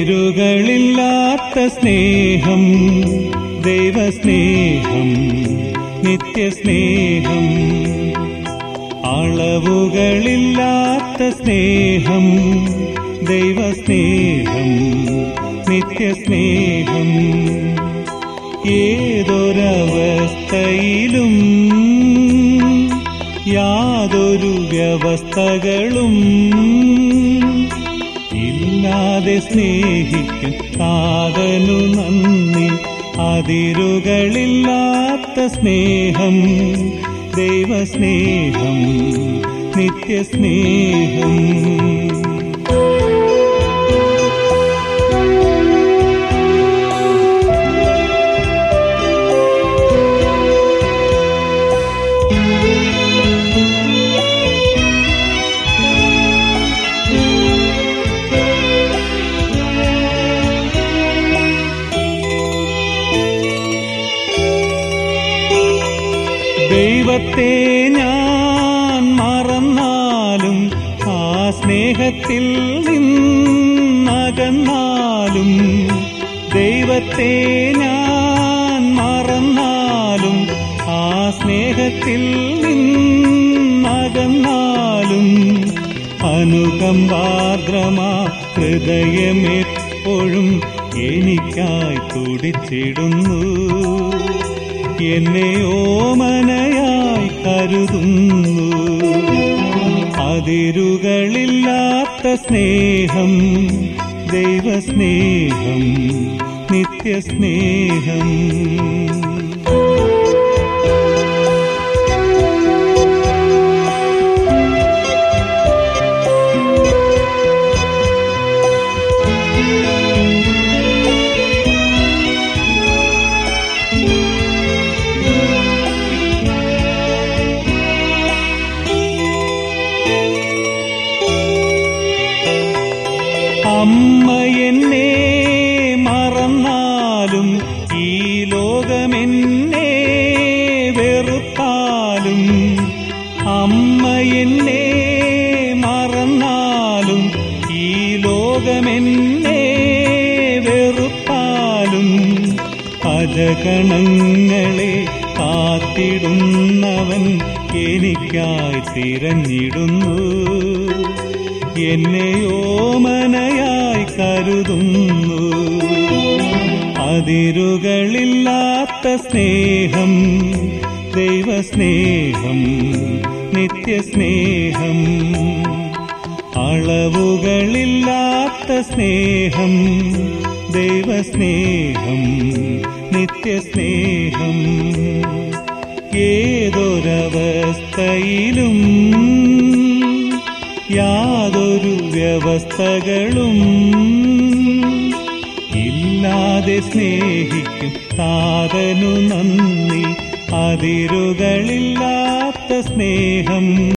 അതിരുകളില്ലാത്ത സ്നേഹം ദൈവസ്നേഹം നിത്യസ്നേഹം അളവുകളില്ലാത്ത സ്നേഹം ദൈവസ്നേഹം നിത്യസ്നേഹം ഏതൊരവസ്ഥയിലും യാതൊരു വ്യവസ്ഥകളും ഇല്ലാതെ സ്നേഹിക്കും കാതനു നന്ദി അതിരുകളില്ലാത്ത സ്നേഹം ദൈവസ്നേഹം നിത്യസ്നേഹം ദൈവത്തെ ഞാൻ മറന്നാലും ആ സ്നേഹത്തിൽ നിന്നകന്നാലും ദൈവത്തെ ഞാൻ മറന്നാലും ആ സ്നേഹത്തിൽ നിന്നകന്നാലും അനുകമ്പാർദ്രമാ ഹൃദയമെപ്പോഴും എനിക്കായി തുടിച്ചിടുന്നു എന്നെ ഓമനയായി കരുതുന്നു അതിരുകളില്ലാത്ത സ്നേഹം ദൈവസ്നേഹം നിത്യസ്നേഹം അമ്മ എന്നെ മറന്നാലും ഈ ലോകമെന്നെ വെറുത്താലും അമ്മ എന്നെ മറന്നാലും ഈ ലോകമെന്നെ വെറുത്താലും അജഗണങ്ങളെ കാത്തിടുന്നവൻ എനിക്കായി തിരഞ്ഞിടുന്നു എന്നെ ഓമനയായി കരുതുന്നു അതിരുകളില്ലാത്ത സ്നേഹം ദൈവസ്നേഹം നിത്യസ്നേഹം അളവുകളില്ലാത്ത സ്നേഹം ദൈവസ്നേഹം നിത്യസ്നേഹം ഏതൊരവസ്ഥയിലും യാതൊരു വ്യവസ്ഥകളും ഇല്ലാതെ സ്നേഹിക്കും താതനു നന്ദി അതിരുകളില്ലാത്ത സ്നേഹം